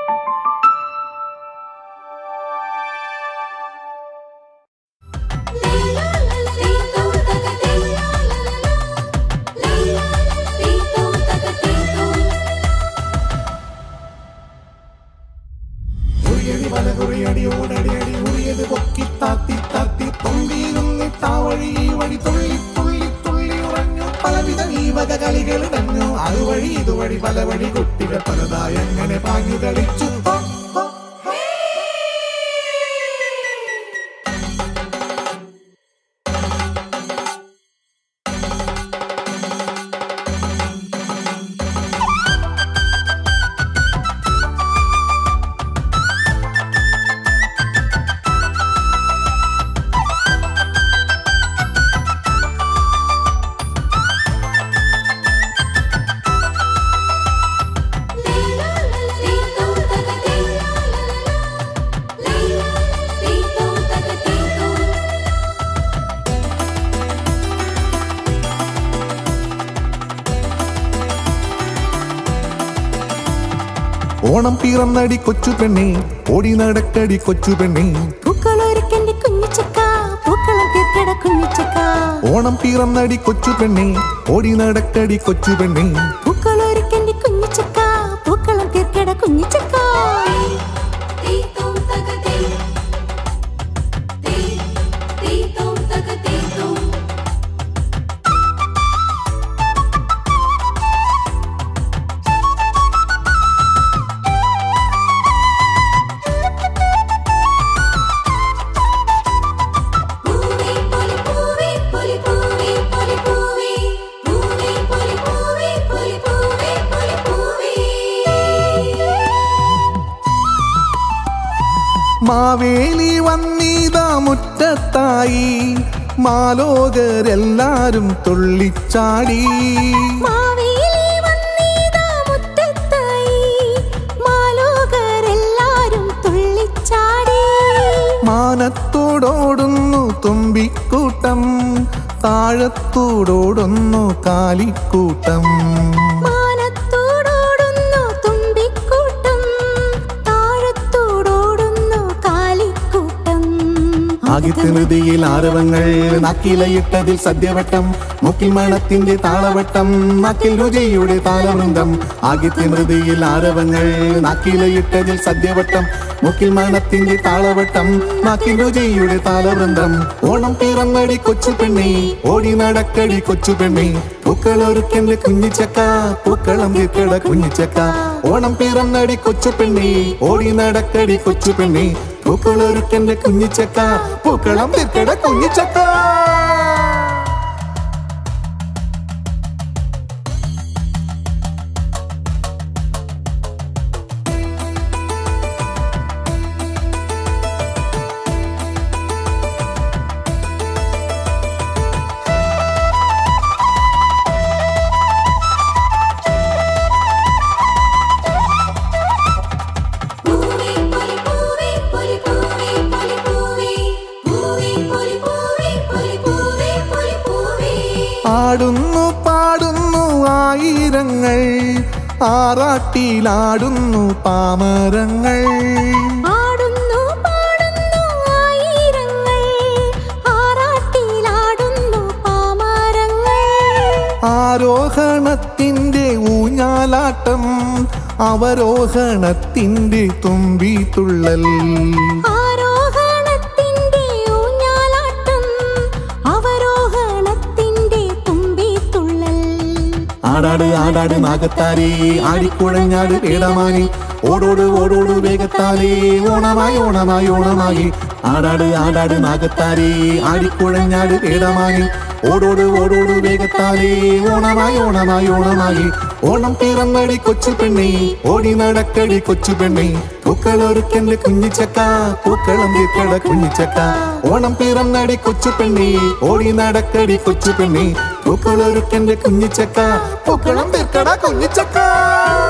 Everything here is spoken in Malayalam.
ഉറിയടി വലകുറിയടി ഓടടി അടി ഉറിയത് പൊക്കി താത്തി താത്തി തൊണ്ടിയിരുന്നിട്ടാ വഴി ഈ വഴി തുള്ളി തുള്ളി തുള്ളി ഉറഞ്ഞു പലവിധ ഈ വക കളികൾ ഇടഞ്ഞു അതുവഴി ഇതുവഴി പല വഴി കുട്ടികൾ പലതായി അങ്ങനെ പാഞ്ഞു കളിച്ചു ഹോ, ഹോ, ഹോ. ഓണം പിറന്നടി കൊച്ചു പെണ്ണെ ഓടി നടക്കടി കൊച്ചു പെണ്ണെ പൂക്കളൊരുക്കന്റെ കുഞ്ഞിച്ചക്ക പൂക്കളം തീർക്കട കുഞ്ഞിച്ചക്ക ഓണം പിറന്നടി കൊച്ചു പെണ്ണെ ഓടി നടക്കടി കൊച്ചു പെണ്ണെ പൂക്കളൊരുക്കന്റെ കുഞ്ഞിച്ചക്ക പൂക്കളം തീർക്കട കുഞ്ഞിച്ചക്ക മാവേലി വന്നീതാ മുറ്റത്തായി മാലോകരെല്ലാരും തുള്ളിച്ചാടി മാവേലി വന്നീതാ മുറ്റത്തായി മാലോകരെല്ലാരും തുള്ളിച്ചാടി മാനത്തോടോടുന്നു തുമ്പിക്കൂട്ടം താഴത്തോടോടുന്നു കാലിക്കൂട്ടം മാനത്തോടോടുന്നു തുമ്പിക്കൂട്ടം താഴത്തോടോടുന്നു കാലിക്കൂട്ടം ആകിത്യനൃതിയിൽ ആരവങ്ങൾ നാക്കിലയിട്ടതിൽ സദ്യവട്ടം മുക്കിൽ മണത്തിന്റെ താളവട്ടം നാക്കിൽ രുചിയുടെ താളവൃന്ദം ആകിത്യനൃതിയിൽ ആരവങ്ങൾ നാക്കിലയിട്ടതിൽ സദ്യവട്ടം മുക്കിൽ മണത്തിന്റെ താളവട്ടം നാക്കിൽ രുചിയുടെ താളവൃന്ദം ഓണം പിറന്നടി കൊച്ചു പെണ്ണെ ഓടി നടക്കടി കൊച്ചു പെണ്ണെ പൂക്കളൊരുക്കന്റെ കുഞ്ഞിച്ചക്ക പൂക്കളം തീർക്കട കുഞ്ഞിച്ചക്ക ഓണം പിറന്നടി കൊച്ചു പെണ്ണെ ഓടി നടക്കടി കൊച്ചു പെണ്ണെ പൂക്കളൊരുക്കന്റെ കുഞ്ഞിച്ചക്ക പൂക്കളം തീർക്കട കുഞ്ഞിച്ചക്ക ആടുന്നു പാടുന്നു ആയിരങ്ങൾ ആറാട്ടിലാടുന്നു പാമരങ്ങൾ ആടുന്നു പാടുന്നു ആയിരങ്ങൾ ആറാട്ടിലാടുന്നു പാമരങ്ങൾ ആരോഹണത്തിന്റെ ഊഞ്ഞാലാട്ടം അവരോഹണത്തിന്റെ തുമ്പിത്തുള്ളൽ ആരോഹണത്തിന്റെ ഊഞ്ഞാലാട്ടം അവരോഹണത്തിന്റെ തുമ്പിത്തുള്ളൽ ആടാട് ആടാട് നാഗത്താരേ ആടിക്കുഴഞ്ഞാട് പേടമാനി ഓടോട് ഓടോട് വേഗത്താലേ ഓണമായി ഓണമായി ഓണമായി ആടാട് ആടാട് നാഗത്താരേ ആടിക്കുഴഞ്ഞാട് പേടമാനി ഓടോട് ഓടോട് വേഗത്താലേ ഓണമായി ഓണമായി ഓണമായി ഓണം പിറന്നടി കൊച്ചു പെണ്ണെ ഓടി നടക്കടി കൊച്ചു പെണ്ണെ പൂക്കളൊരുക്കന്റെ കുഞ്ഞിച്ചക്ക പൂക്കളം തീർക്കട കുഞ്ഞിച്ചക്ക ഓണം പിറന്നടി കൊച്ചു പെണ്ണെ ഓടി നടക്കടി കൊച്ചു പെണ്ണെ പൂക്കളൊരുക്കന്റെ കുഞ്ഞിച്ചക്ക പൂക്കളം തീർക്കട കുഞ്ഞിച്ചക്ക